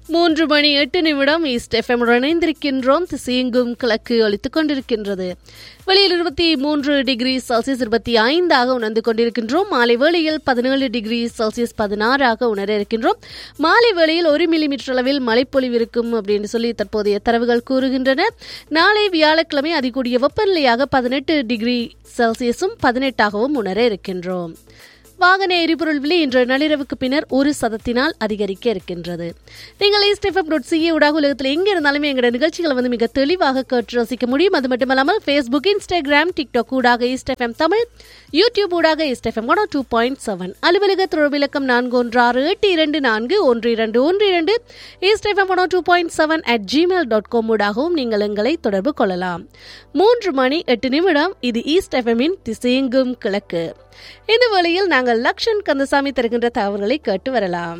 மூன்று மணி எட்டு நிமிடம் ஈஸ்ட் எஃப்எம் இணைந்திருக்கின்றோம் திசையெங்கும் கிழக்கு ஒலித்துக் கொண்டிருக்கின்றது வெளியில் இருபத்தி மூன்று டிகிரி செல்சியஸ் இருபத்தி ஐந்தாக உணர்ந்து கொண்டிருக்கின்றோம் மாலை வேளையில் பதினேழு டிகிரி செல்சியஸ் பதினாறாக உணர இருக்கின்றோம் மாலை வேளையில் ஒரு மில்லிமீட்டர் அளவில் மழைப்பொழிவு இருக்கும் அப்படின்னு சொல்லி தற்போதைய தரவுகள் கூறுகின்றன நாளை வியாழக்கிழமை அதிகூடிய வெப்பநிலையாக பதினெட்டு டிகிரி செல்சியஸும் பதினெட்டாகவும் உணர இருக்கின்றோம் வாகன எரிபொருள் விலை இன்று நள்ளிரவுக்கு பின்னர் ஒரு சதத்தினால் அதிகரிக்க இருக்கின்றது நீங்கள் ஈஸ்ட் எஃப்எம் டாட் சிஏ ஊடாக உலகத்தில் எங்க இருந்தாலுமே எங்களோட நிகழ்ச்சிகளை வந்து மிக தெளிவாக கேட்டு ரசிக்க முடியும் அது மட்டுமல்லாமல் ஃபேஸ்புக் இன்ஸ்டாகிராம் டிக்டாக் ஊடாக ஈஸ்ட் எஃப்எம் தமிழ் யூடியூப் ஊடாக East FM one two point seven அலுவலக தொடர்பிலக்கம் நான்கு ஒன்று ஆறு எட்டு இரண்டு நான்கு ஒன்று இரண்டு ஒன்று இரண்டு East FM one two point seven at Gmail dot com ஊடாகவும் நீங்கள் எங்களை தொடர்பு கொள்ளலாம் மூன்று மணி எட்டு நிமிடம் இது ஈஸ்ட் எஃப்எம்மின் திசையெங்கும் கிழக்கு இந்த வேளையில் நாங்கள் லக்ஷன் கந்தசாமி தருகின்ற தகவல்களை கேட்டு வரலாம்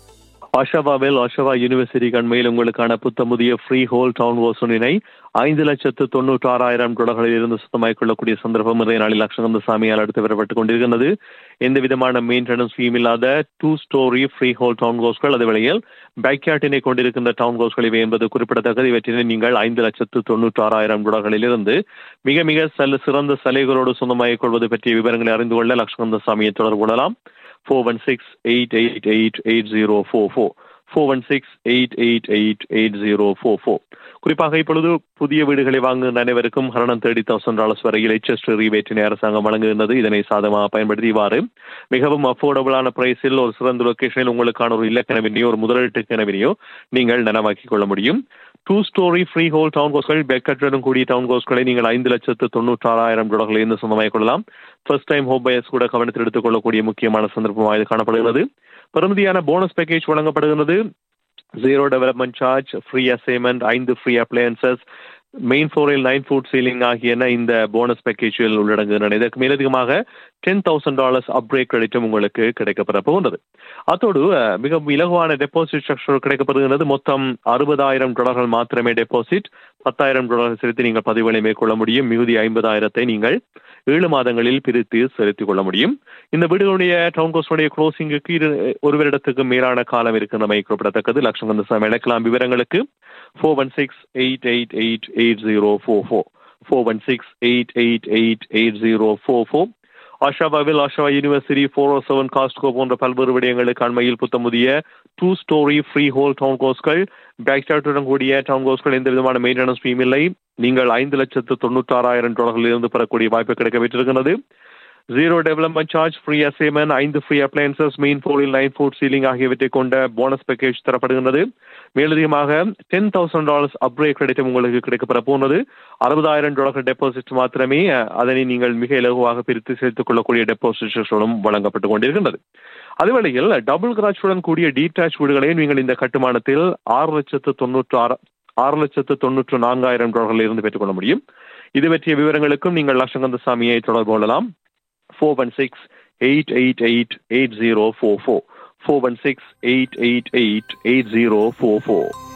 ஆஷாவாவில் ஆஷாவா யூனிவர்சிட்டி கண்மையில் உங்களுக்கான புத்தமுதிய ஃப்ரீ ஹோல் டவுன் ஓசோனினை ஐந்து லட்சத்து தொண்ணூற்றி ஆறாயிரம் டாலர்களில் இருந்து சுத்தமாய் கொள்ளக்கூடிய சந்தர்ப்பம் இன்றைய நாளில் லட்சகந்தசாமியால் அடுத்து வரப்பட்டுக் கொண்டிருக்கிறது எந்த விதமான மெயின்டெனன்ஸ் ஃபீம் இல்லாத two storey freehold town ஹவுஸ்கள் அதே வேளையில் பேக்யார்டினை கொண்டிருக்கின்ற டவுன் ஹவுஸ்கள் இவை என்பது குறிப்பிடத்தக்கது இவற்றினை நீங்கள் ஐந்து லட்சத்து தொண்ணூற்றி ஆறாயிரம் டாலர்களில் இருந்து மிக மிக சல சிறந்த சலுகைகளோடு சொந்தமாகிக் கொள்வது பற்றிய விவரங்களை அறிந்து கொள்ள லட்சகந்தசாமியை தொடர்பு கொள்ளலாம் four one six eight eight eight eight zero four four four one six eight eight eight eight zero four four குறிப்பாக இப்பொழுது புதிய வீடுகளை வாங்குகின்ற அனைவருக்கும் ஹரணம் தேர்ட்டி தௌசண்ட் டாலர்ஸ் வரையில் எச்எஸ்டி ரீபேட்டினை அரசாங்கம் வழங்குகின்றது இதனை சாதகமாக பயன்படுத்தி இவ்வாறு மிகவும் அஃபோர்டபுளான பிரைஸில் ஒரு சிறந்த லொகேஷனில் உங்களுக்கான ஒரு இல்லக்கனவினையோ ஒரு முதலீட்டு கனவினையோ நீங்கள் நனவாக்கிக் கொள்ள முடியும் two storey freehold town கோஸ்கள் பெக்கட்டுடன் கூடிய டவுன் கோஸ்களை நீங்கள் ஐந்து லட்சத்து தொண்ணூற்றாறாயிரம் டாலர்களில் இருந்து சொந்தமாகிக் கொள்ளலாம் ஃபர்ஸ்ட் டைம் ஹோம் பயர்ஸ் கூட கவனத்தில் எடுத்துக் கொள்ளக்கூடிய முக்கியமான சந்தர்ப்பமாக இது காணப்படுகிறது பெருமதியான போனஸ் பேக்கேஜ் வழங்கப்படுகிறது zero development charge free assignment ஐந்து ஃப்ரீ அப்ளையன்சஸ் மெயின் ஃபோரில் நைன் ஃபுட் சீலிங் ஆகியன இந்த போனஸ் பேக்கேஜில் உள்ளடங்குகின்றன இதற்கு மேலதிகமாக டென் தௌசண்ட் டாலர்ஸ் அப்ரேக் கிரெடிட்டும் உங்களுக்கு கிடைக்கப்பெற போகின்றது அத்தோடு மிக இலகுவான டெபாசிட் ஸ்ட்ரக்சர் கிடைக்கப்படுகிறது மொத்தம் அறுபதாயிரம் டாலர்கள் மாத்திரமே டெபாசிட் பத்தாயிரம் டாலர்கள் செலுத்தி நீங்கள் பதிவுகளை மேற்கொள்ள முடியும் மிகுதி ஐம்பதாயிரத்தை நீங்கள் ஏழு மாதங்களில் பிரித்து செலுத்திக் கொள்ள முடியும் இந்த வீடுகளுடைய டவுன் கோஸ்டுடைய க்ளோசிங்குக்கு இரு ஒரு வருடத்துக்கு மேலான காலம் இருக்கின்றமை குறிப்பிடத்தக்கது லட்சங்கந்த சாமி இணைக்கலாம் விவரங்களுக்கு four one six eight eight eight eight zero four four four one six eight eight eight eight zero four four ஆஷாவாவில் Oshawa university four O seven Costco போன்ற பல்வேறு விடயங்களுக்கு அண்மையில் புத்தமுதிய two storey freehold town கோஸ்கள் பேக்ஸ்டார்ட்டுடன் கூடிய town கோஸ்கள் எந்த விதமான மெயின்டெனன்ஸ் ஃபீம் இல்லை நீங்கள் ஐந்து லட்சத்து தொண்ணூற்றாறாயிரம் டாலர்களில் இருந்து பெறக்கூடிய வாய்ப்பு கிடைக்க பெற்றிருக்கிறது zero development charge free assignment ஐந்து ஃப்ரீ அப்ளையன்சஸ் மெயின் ஃபோரில் நைன் ஃபுட் சீலிங் ஆகியவற்றை கொண்ட போனஸ் பேக்கேஜ் தரப்படுகின்றது மேலதிகமாக டென் தௌசண்ட் டாலர்ஸ் அப்ரேட் கிரெடிட்டும் உங்களுக்கு கிடைக்கப்பெற போனது அறுபதாயிரம் டாலர்கள் டெபாசிட் மாத்திரமே அதனை நீங்கள் மிக இலகுவாக பிரித்து சேர்த்துக் கொள்ளக்கூடிய டெபாசிட்ஸுடன் வழங்கப்பட்டுக் கொண்டிருக்கின்றது அதுவேளையில் டபுள் கிராச்சுடன் கூடிய டீடாச் வீடுகளையும் நீங்கள் இந்த கட்டுமானத்தில் ஆறு லட்சத்து தொண்ணூற்று ஆறு ஆறு லட்சத்து தொண்ணூற்று நான்காயிரம் டாலர்களில் இருந்து பெற்றுக்கொள்ள முடியும் இது பற்றிய விவரங்களுக்கும் நீங்கள் லட்சங்கந்த சாமியை தொடர்பு கொள்ளலாம் four one six eight eight eight eight zero four four four one six eight eight eight eight zero four four